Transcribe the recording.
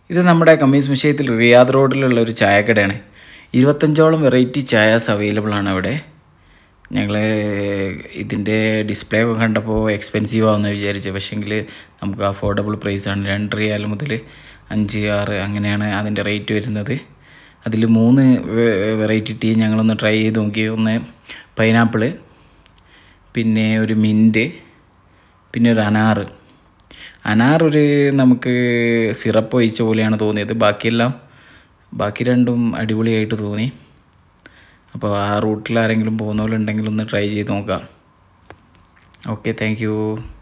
ഇത് നമ്മുടെ കമ്മീസ് വിഷയത്തിൽ റിയാദ് റോഡിലുള്ള ഒരു ചായക്കടയാണ് ഇരുപത്തഞ്ചോളം വെറൈറ്റി ചായാസ് അവൈലബിൾ ആണ് അവിടെ ഞങ്ങൾ ഇതിൻ്റെ ഡിസ്പ്ലേ ഒക്കെ കണ്ടപ്പോൾ എക്സ്പെൻസീവ് ആവുമെന്ന് വിചാരിച്ചു പക്ഷേങ്കിൽ നമുക്ക് അഫോർഡബിൾ പ്രൈസാണ് രണ്ട് റിയാൽ മുതൽ അഞ്ച് ആറ് അങ്ങനെയാണ് അതിൻ്റെ റേറ്റ് വരുന്നത് അതിൽ മൂന്ന് വെറൈറ്റി ടീ ഞങ്ങളൊന്ന് ട്രൈ ചെയ്ത് നോക്കി ഒന്ന് പൈനാപ്പിള് പിന്നെ ഒരു മിൻറ്റ് പിന്നെ ഒരു അനാറ് അനാർ ഒരു നമുക്ക് സിറപ്പ് ഒഴിച്ച പോലെയാണ് തോന്നിയത് ബാക്കിയെല്ലാം ബാക്കി രണ്ടും അടിപൊളിയായിട്ട് തോന്നി അപ്പോൾ ആ റൂട്ടിൽ ആരെങ്കിലും പോകുന്നവരുണ്ടെങ്കിൽ ഒന്ന് ട്രൈ ചെയ്ത് നോക്കാം ഓക്കെ താങ്ക്